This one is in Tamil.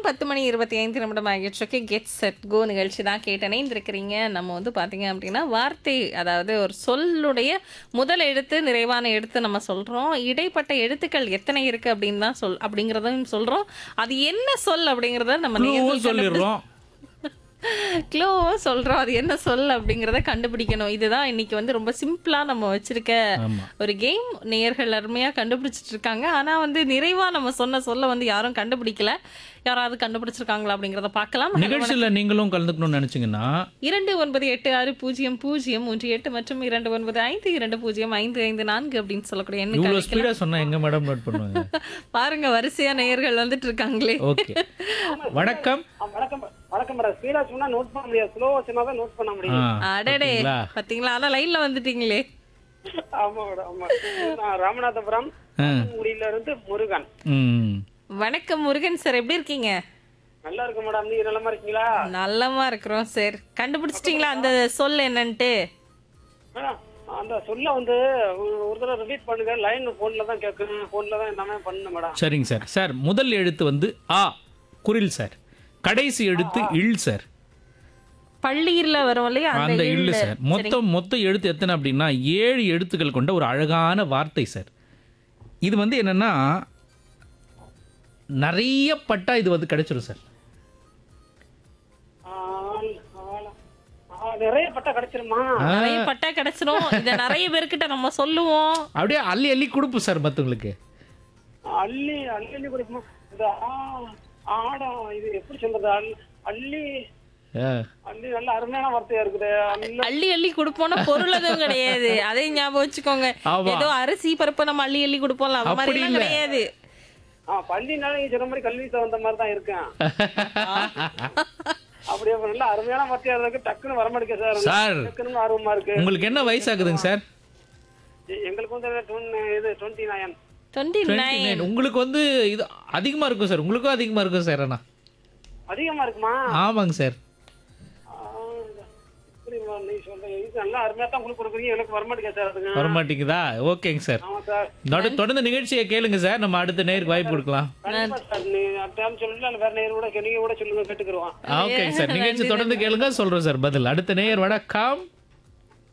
பத்து மணி இருபத்தி ஐந்து நிமிடம் ஆகிடுச்சு கெட் செட் கோ நிகழ்ச்சி தான் கேட்டனே இருக்கிறீங்க நம்ம வந்து பார்த்தீங்க அப்படின்னா வார்த்தை அதாவது ஒரு சொல்லுடைய முதல் எழுத்து நிறைவான எழுத்து நம்ம சொல்கிறோம் இடைப்பட்ட எழுத்துக்கள் எத்தனை இருக்கு அப்படின்னு தான் சொல் அப்படிங்கிறதையும் சொல்கிறோம் அது என்ன சொல் அப்படிங்கிறத நம்ம க்ளூவும் நேயர்கள் சொல்லிடுறோம் க்ளோவும் சொல்கிறோம் அது என்ன சொல் அப்படிங்கிறத கண்டுபிடிக்கணும் இதுதான் இன்னைக்கு வந்து ரொம்ப சிம்பிளாக நம்ம வச்சிருக்க ஆமா ஒரு கேம் நேயர்கள் அருமையாக கண்டுபிடிச்சிட்டு இருக்காங்க ஆனால் வந்து நிறைவாக நம்ம சொன்ன சொல்ல வந்து யாரும் கண்டுபிடிக்கல யாராவது கண்டுபிடிச்சிருக்காங்களா அப்படிங்கிறத பார்க்கலாம் நிகழ்ச்சியில நீங்களும் கலந்துக்கணும்னு நினைச்சீங்கன்னா இரண்டு ஒன்பது எட்டு ஆறு பூஜ்ஜியம் பூஜ்ஜியம் மூன்று எட்டு மற்றும் இரண்டு ஒன்பது ஐந்து இரண்டு பூஜ்ஜியம் ஐந்து ஐந்து நான்கு அப்படின்னு சொல்லக்கூடிய எண்ணுக்கு இவ்வளவு அழைக்கலாம். ஸ்பீடா சொன்னா எங்க மேடம் நோட் பண்ணுவாங்க பாருங்க வரிசையா நேயர்கள் வந்துட்டு இருக்காங்களே ஓகே வணக்கம் ஆ, வணக்கம் வணக்கம் மேடம் ஸ்பீடா சொன்னா நோட் பண்ண முடியாது ஸ்லோவா சொன்னா தான் நோட் பண்ண ஆ, முடியும் அடடே பாத்தீங்களா? பாத்தீங்களா ஆனா லைன்ல வந்துட்டீங்களே ஆமா மேடம் ஆமா நான் ராமநாதபுரம் ஆ. முடியில இருந்து முருகன் ம். வணக்கம் முருகன் சார் எப்படி இருக்கீங்க நல்லா இருக்கு மேடம் நீங்க நல்லமா இருக்கீங்களா நல்லமா இருக்கிறோம் சார் கண்டுபிடிச்சிட்டீங்களா அந்த சொல் என்னன்ட்டு மேடம் அந்த சொல்ல வந்து ஒரு- ஒரு தடவை ரிப்பீட் பண்ணுங்க லைன் போன்ல தான் கேட்கணும் போன்ல தான் எல்லாமே பண்ணணும் மேடம் சரிங்க சார் சார் முதல் எழுத்து வந்து ஆ குரில் சார் கடைசி எழுத்து இல் சார் பள்ளியில வரும் இல்லையா அந்த இல்லு இல்லு. சார் மொத்தம் மொத்த எழுத்து எத்தனை அப்படின்னா ஏழு எழுத்துக்கள் கொண்ட ஒரு அழகான வார்த்தை சார் இது வந்து என்னன்னா நிறைய பட்டா இது வந்து கிடைச்சிரும் சார் ஆள், ஆளா. ஆ, நிறைய பட்டா கிடைச்சிருமா நிறைய பட்டா கிடைச்சிரும் இத நிறைய பேர்கிட்ட நம்ம சொல்லுவோம் அப்படியே அள்ளி அள்ளி கொடுப்போம் சார் மற்றவங்களுக்கு அள்ளி அள்ளி அள்ளி குடிக்குமா இது ஆ, ஆடம் இது எப்படி சொல்றது அள்- அள்ளி அள்ளி நல்ல அருமையான வார்த்தையா இருக்குது அள்ளி அள்ளி அள்ளி கொடுப்போம்னா பொருள் எதுவும் கிடையாது அதையும் ஞாபகம் வச்சுக்கோங்க ஆமா. ஏதோ அரிசி பருப்பு நம்ம அள்ளி அள்ளி கொடுப்போம்ல அந்த அப்படி மாதிரி எல்லாம் இல்ல. கிடையாது ஆ பள்ளினால நீங்க சொன்ன மாதிரி கல்வி வந்த மாதிரி தான் இருக்கேன் அப்படியே நல்ல அருமையான வார்த்தையா இருக்கு டக்குன்னு வரமாட்டேங்க சார் சார் டக்குன்னு ஆர்வமா இருக்கு உங்களுக்கு என்ன வயசாகுதுங்க சார் எ- எங்களுக்கு வந்து twen- இது டுவெண்ட்டி நைன் டுவெண்ட்டி 29. நைன் உங்களுக்கு வந்து இது அதிகமா இருக்கும் சார் உங்களுக்கும் அதிகமா இருக்கும் சார் அண்ணா அதிகமா இருக்குமா ஆமாங்க சார் ஆ, இப்படிமா நீ சொல்ற இது நல்லா அருமையா தான் உங்களுக்கு கொடுக்குறீங்க எனக்கு வரமாட்டேங்க சார் அதுங்க வரமாட்டேங்குதா ஓகேங்க சார் ஆமா சார் தொட- தொடர்ந்து நிகழ்ச்சியை கேளுங்க சார் நம்ம அடுத்த நேருக்கு வாய்ப்பு கொடுக்கலாம் கண்டிப்பா சார் நீ டைம் சொல்லல வேற நேரம் கூட நீங்க கூட சொல்லுங்க கேட்டுக்கிறோம் ஓகேங்க சார் நிகழ்ச்சி தொடர்ந்து கேளுங்க சொல்றோம் சார் பதில் அடுத்த நேயர் வணக்கம்